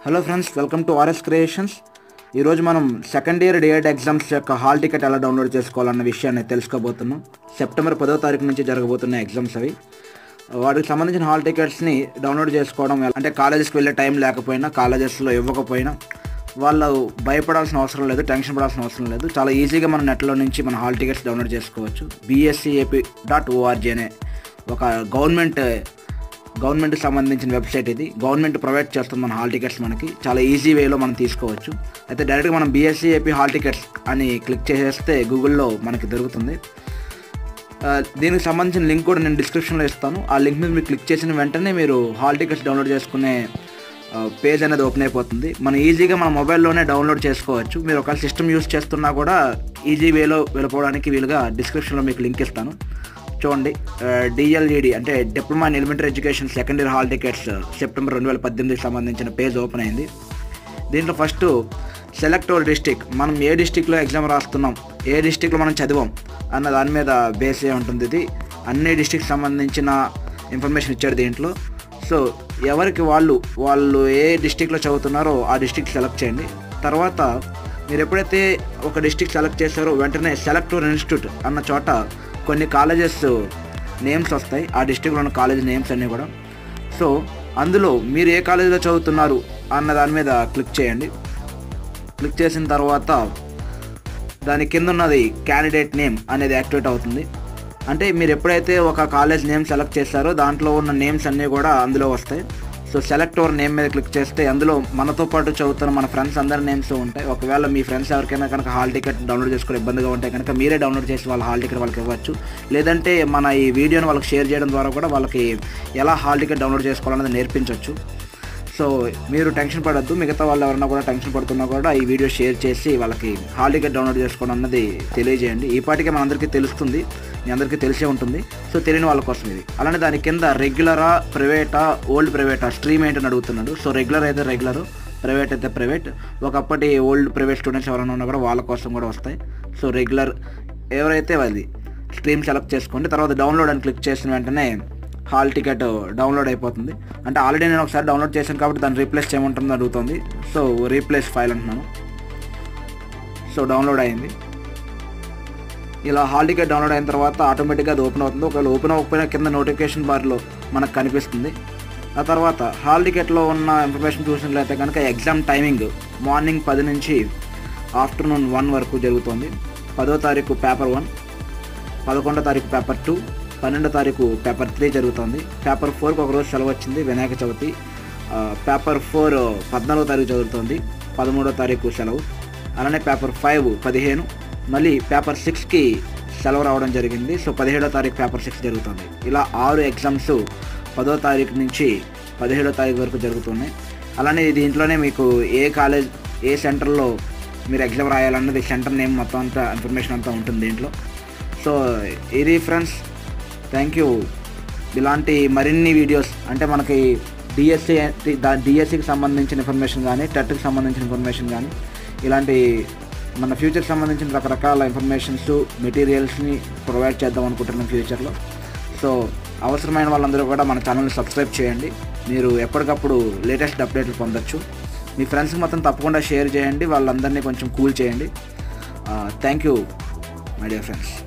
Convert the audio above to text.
hello friends welcome to RS creations ఈరోజు మనం second year DEd exams యొక్క hall ticket ఎలా డౌన్లోడ్ చేసుకోవాలన్న విషయాన్ని తెలుసుకోబోతున్నాం సెప్టెంబర్ పదో తారీఖు నుంచి జరగబోతున్న ఎగ్జామ్స్ అవి వాటికి సంబంధించిన హాల్ టికెట్స్ని డౌన్లోడ్ చేసుకోవడం ఎలా- అంటే కాలేజెస్కి వెళ్ళే టైం లేకపోయినా కాలేజెస్లో ఇవ్వకపోయినా వాళ్ళు భయపడాల్సిన అవసరం లేదు టెన్షన్ పడాల్సిన అవసరం లేదు చాలా ఈజీగా మన నెట్లో నుంచి మన హాల్ టికెట్స్ డౌన్లోడ్ చేసుకోవచ్చు బీఎస్సీ ఏపీ డాట్ ఓఆర్జీ అనే ఒక గవర్నమెంట్ గవర్నమెంట్కి సంబంధించిన వెబ్సైట్ ఇది గవర్నమెంట్ ప్రొవైడ్ చేస్తుంది మన హాల్ టికెట్స్ మనకి చాలా ఈజీ వేలో మనం తీసుకోవచ్చు అయితే డైరెక్ట్గా మనం బీఎస్సీ ఏపీ హాల్ టికెట్స్ అని క్లిక్ చేసేస్తే గూగుల్లో మనకి దొరుకుతుంది ఆ, దీనికి సంబంధించిన లింక్ కూడా నేను డిస్క్రిప్షన్లో ఇస్తాను ఆ లింక్ మీద మీరు క్లిక్ చేసిన వెంటనే మీరు హాల్ టికెట్స్ డౌన్లోడ్ చేసుకునే ఆ, పేజ్ అనేది ఓపెన్ అయిపోతుంది మనం ఈజీగా మన మొబైల్లోనే డౌన్లోడ్ చేసుకోవచ్చు మీరు ఒకవేళ సిస్టమ్ యూస్ చేస్తున్నా కూడా ఈజీ వేలో వెళ్ళిపోవడానికి వీలుగా డిస్క్రిప్షన్లో మీకు లింక్ ఇస్తాను చూడండి డిఎల్ఈడి అంటే diploma in elementary education second year hall tickets September రెండు వేల పద్దెనిమిదికి సంబంధించిన పేజ్ ఓపెన్ అయింది దీంట్లో ఫస్ట్ సెలెక్ట్ ఓర్ డిస్టిక్ మనం ఏ డిస్టిక్లో ఎగ్జామ్ రాస్తున్నాం ఏ డిస్టిక్లో మనం చదివాం అన్న దాని మీద బేస్ అయి ఉంటుంది ఇది అన్ని డిస్టిక్ సంబంధించిన ఇన్ఫర్మేషన్ ఇచ్చాడు దీంట్లో సో ఎవరికి వాళ్ళు వాళ్ళు ఏ డిస్టిక్లో చదువుతున్నారో ఆ డిస్టిక్ సెలెక్ట్ చేయండి తర్వాత మీరు ఎప్పుడైతే ఒక డిస్టిక్ సెలెక్ట్ చేస్తారో వెంటనే సెలెక్ట్ ఓర్ ఇన్స్టిట్యూట్ అన్న చోట కొన్ని కాలేజెస్ నేమ్స్ వస్తాయి ఆ డిస్టిక్లో ఉన్న కాలేజ్ నేమ్స్ అన్నీ కూడా సో అందులో మీరు ఏ కాలేజీలో చదువుతున్నారు అన్న దాని మీద క్లిక్ చేయండి క్లిక్ చేసిన తర్వాత దాని కింద ఉన్నది క్యాండిడేట్ నేమ్ అనేది యాక్టివేట్ అవుతుంది అంటే మీరు ఎప్పుడైతే ఒక కాలేజ్ నేమ్ సెలెక్ట్ చేస్తారో దాంట్లో ఉన్న నేమ్స్ అన్నీ కూడా అందులో వస్తాయి సో సెలెక్ట్ ఓవర్ నేమ్ మీద క్లిక్ చేస్తే అందులో మనతో పాటు చదువుతున్న మన ఫ్రెండ్స్ అందరి నేమ్స్ ఉంటాయి ఒకవేళ మీ ఫ్రెండ్స్ ఎవరికైనా కనుక హాల్ టికెట్ డౌన్లోడ్ చేసుకుని ఇబ్బందిగా ఉంటే కనుక మీరే డౌన్లోడ్ చేసి వాళ్ళ హాల్ టికెట్ వాళ్ళకి ఇవ్వచ్చు లేదంటే మన ఈ వీడియోని వాళ్ళకి షేర్ చేయడం ద్వారా కూడా వాళ్ళకి ఎలా హాల్ టికెట్ డౌన్లోడ్ చేసుకోవాలనేది నేర్పించవచ్చు సో మీరు టెన్షన్ పడద్దు మిగతా వాళ్ళు ఎవరైనా కూడా టెన్షన్ పడుతున్నా కూడా ఈ వీడియో షేర్ చేసి వాళ్ళకి హాల్ టికెట్ డౌన్లోడ్ చేసుకోవడం అన్నది తెలియజేయండి ఈ పాటికే మనందరికీ తెలుస్తుంది మీ అందరికీ తెలిసే ఉంటుంది సో తెలియని వాళ్ళ కోసం ఇది అలానే దాని కింద రెగ్యులరా ప్రైవేటా ఓల్డ్ ప్రైవేటా స్ట్రీమ్ ఏంటని అడుగుతున్నాడు సో రెగ్యులర్ అయితే రెగ్యులర్ ప్రైవేట్ అయితే ప్రైవేట్ ఒకప్పటి ఓల్డ్ ప్రైవేట్ స్టూడెంట్స్ ఎవరైనా ఉన్నా కూడా వాళ్ళ కోసం కూడా వస్తాయి సో రెగ్యులర్ ఎవరైతే అది స్ట్రీమ్ సెలెక్ట్ చేసుకోండి తర్వాత డౌన్లోడ్ అని క్లిక్ చేసిన వెంటనే హాల్ టికెట్ డౌన్లోడ్ అయిపోతుంది అంటే ఆల్రెడీ నేను ఒకసారి డౌన్లోడ్ చేశాను కాబట్టి దాన్ని రీప్లేస్ చేయమంటుంది అడుగుతుంది సో రీప్లేస్ ఫైల్ అంటున్నాను సో డౌన్లోడ్ అయింది ఇలా హాల్ టికెట్ డౌన్లోడ్ అయిన తర్వాత ఆటోమేటిక్గా అది ఓపెన్ అవుతుంది ఒకవేళ ఓపెన్ అవ్వకపోయినా కింద నోటిఫికేషన్ బార్లో మనకు కనిపిస్తుంది ఆ తర్వాత హాల్ టికెట్లో ఉన్న ఇన్ఫర్మేషన్ చూసినట్లయితే కనుక ఎగ్జామ్ టైమింగ్ మార్నింగ్ పది నుంచి ఆఫ్టర్నూన్ వన్ వరకు జరుగుతుంది పదో తారీఖు పేపర్ వన్ పదకొండో తారీఖు పేపర్ టూ పన్నెండో తారీఖు పేపర్ త్రీ జరుగుతుంది పేపర్ ఫోర్కి ఒక రోజు సెలవు వచ్చింది వినాయక చవితి ఆ, పేపర్ ఫోర్ పద్నాలుగో తారీఖు జరుగుతుంది పదమూడో తారీఖు సెలవు అలానే పేపర్ ఫైవ్ పదిహేను మళ్ళీ పేపర్ సిక్స్కి సెలవు రావడం జరిగింది సో పదిహేడో తారీఖు పేపర్ సిక్స్ జరుగుతుంది ఇలా ఆరు ఎగ్జామ్స్ పదో తారీఖు నుంచి పదిహేడో తారీఖు వరకు జరుగుతున్నాయి అలానే దీంట్లోనే మీకు ఏ కాలేజ్ ఏ సెంటర్లో మీరు ఎగ్జామ్ రాయాలన్నది సెంటర్ నేమ్ మొత్తం అంతా ఇన్ఫర్మేషన్ అంతా ఉంటుంది దీంట్లో సో ఇది ఫ్రెండ్స్ థ్యాంక్ యూ ఇలాంటి మరిన్ని వీడియోస్ అంటే మనకి డిఎస్సి డిఎస్సికి సంబంధించిన ఇన్ఫర్మేషన్ కానీ టెట్కి సంబంధించిన ఇన్ఫర్మేషన్ కానీ ఇలాంటి మన ఫ్యూచర్కి సంబంధించిన రకరకాల ఇన్ఫర్మేషన్స్ మెటీరియల్స్ని ప్రొవైడ్ చేద్దాం అనుకుంటున్నాం ఫ్యూచర్లో సో అవసరమైన వాళ్ళందరూ కూడా మన ఛానల్ని సబ్స్క్రైబ్ చేయండి మీరు ఎప్పటికప్పుడు లేటెస్ట్ అప్డేట్లు పొందొచ్చు మీ ఫ్రెండ్స్కి మొత్తం తప్పకుండా షేర్ చేయండి వాళ్ళందరినీ కొంచెం కూల్ చేయండి thank you my dear friends